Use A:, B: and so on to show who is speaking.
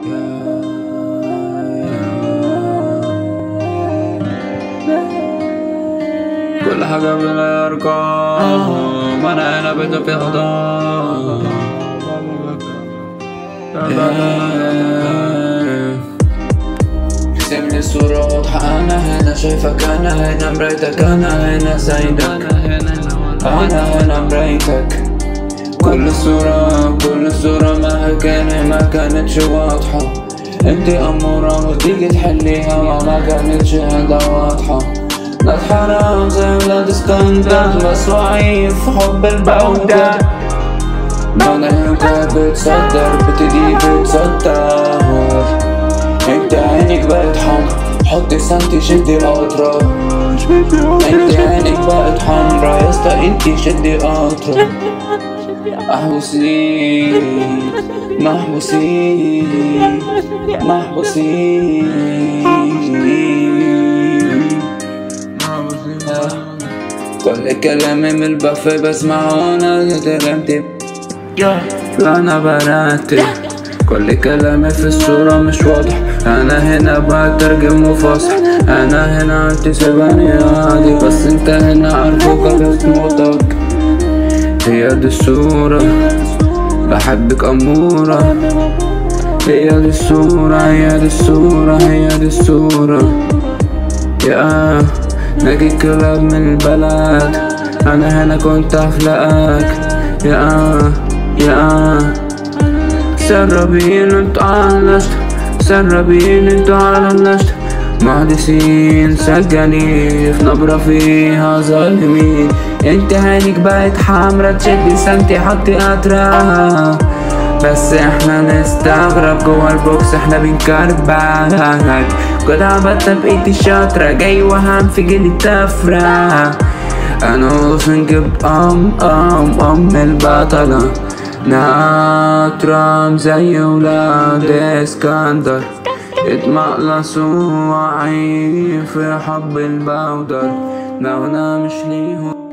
A: كل حاجة بلا أرقام أنا هنا بيت في خضار ارسم لي الصورة واضحة أنا هنا شايفك أنا هنا مرايتك أنا هنا سيدك أنا هنا مرايتك كل الصورة كل الصورة ما كان ما كانتش واضحة انت أمورة وتيجي تحليها ما ما كانتش هدا واضحة ناس حرام زي ولاد اسكندر بس وعي في حب البودة انا انت بتصدر بتدي بتصدر انت عينك بقت حمرا حطي سنتي شدي قطرة انت عينك بقت حمرا يا اسطى انت شدي قطرة محبوسين محبوسين محبوسين كل كلامي من البافي بسمعه انا ترمتي انا براتب كل كلامي في الصورة مش واضح أنا هنا بترجم وفاصح أنا هنا أنت سيباني عادي بس أنت هنا عارفوك بصمتك هي دي الصورة بحبك أمورة هي دي الصورة هي دي الصورة هي دي الصورة يا ناجي كلاب من البلد أنا هنا كنت أخلقك يا يا سربين انتو علشت سربين انتو علشت محدثين سجنين في نبرة فيها ظالمين انت عينك بقت حمرا تشدي سنتي حطي قطرة بس احنا نستغرب جوا البوكس احنا بنكربك جدع بطة بايدي شاطرة جاي وهم في جيلي تفرة انا فنجب ام ام ام البطلة ناترام زي ولاد اسكندر اتمقلصوا وعي في حب البودر لو انا مش ليهم